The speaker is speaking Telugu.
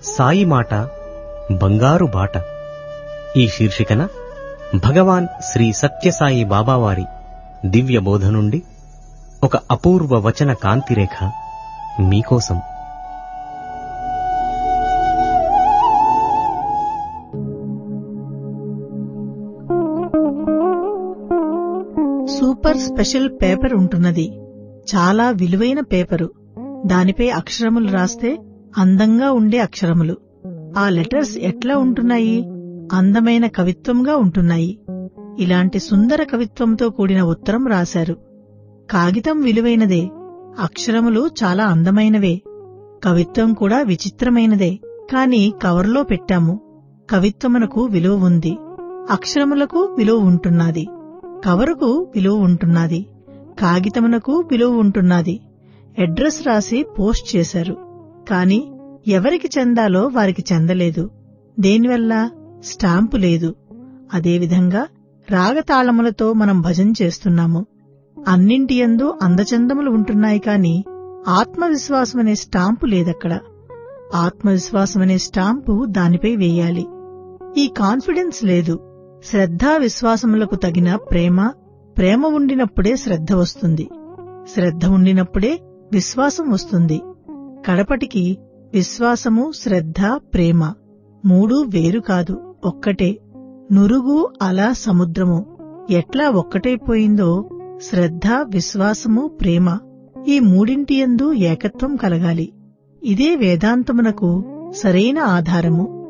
సాయి మాట బంగారు బాట ఈ శీర్షికన భగవాన్ శ్రీ సత్యసాయి బాబావారి దివ్య బోధ నుండి ఒక అపూర్వ వచన కాంతిరేఖ మీకోసం సూపర్ స్పెషల్ పేపర్ ఉంటున్నది చాలా విలువైన పేపరు దానిపై అక్షరములు రాస్తే అందంగా ఉండే అక్షరములు ఆ లెటర్స్ ఎట్లా ఉంటున్నాయి అందమైన కవిత్వంగా ఉంటున్నాయి ఇలాంటి సుందర కవిత్వంతో కూడిన ఉత్తరం రాశారు కాగితం విలువైనదే అక్షరములు చాలా అందమైనవే కవిత్వం కూడా విచిత్రమైనదే కాని కవర్లో పెట్టాము కవిత్వమునకు విలువ ఉంది అక్షరములకు విలువ ఉంటున్నది కవరుకు విలువ ఉంటున్నది కాగితమునకు విలువ ఉంటున్నది అడ్రస్ రాసి పోస్ట్ చేశారు కాని ఎవరికి చెందాలో వారికి చెందలేదు దేనివల్ల స్టాంపు లేదు అదేవిధంగా రాగతాళములతో మనం భజన చేస్తున్నాము అన్నింటి యందు అందచందములు ఉంటున్నాయి కాని ఆత్మవిశ్వాసమనే స్టాంపు లేదక్కడ ఆత్మవిశ్వాసమనే స్టాంపు దానిపై వేయాలి ఈ కాన్ఫిడెన్స్ లేదు శ్రద్ధా విశ్వాసములకు తగిన ప్రేమ ప్రేమ ఉండినప్పుడే శ్రద్ధ వస్తుంది శ్రద్ధ ఉండినప్పుడే విశ్వాసం వస్తుంది కడపటికి విశ్వాసము శ్రద్ధ ప్రేమ మూడు వేరు కాదు ఒక్కటే నురుగు అలా సముద్రము ఎట్లా ఒక్కటైపోయిందో శ్రద్ధ విశ్వాసము ప్రేమ ఈ మూడింటి యందు ఏకత్వం కలగాలి ఇదే వేదాంతమునకు సరైన ఆధారము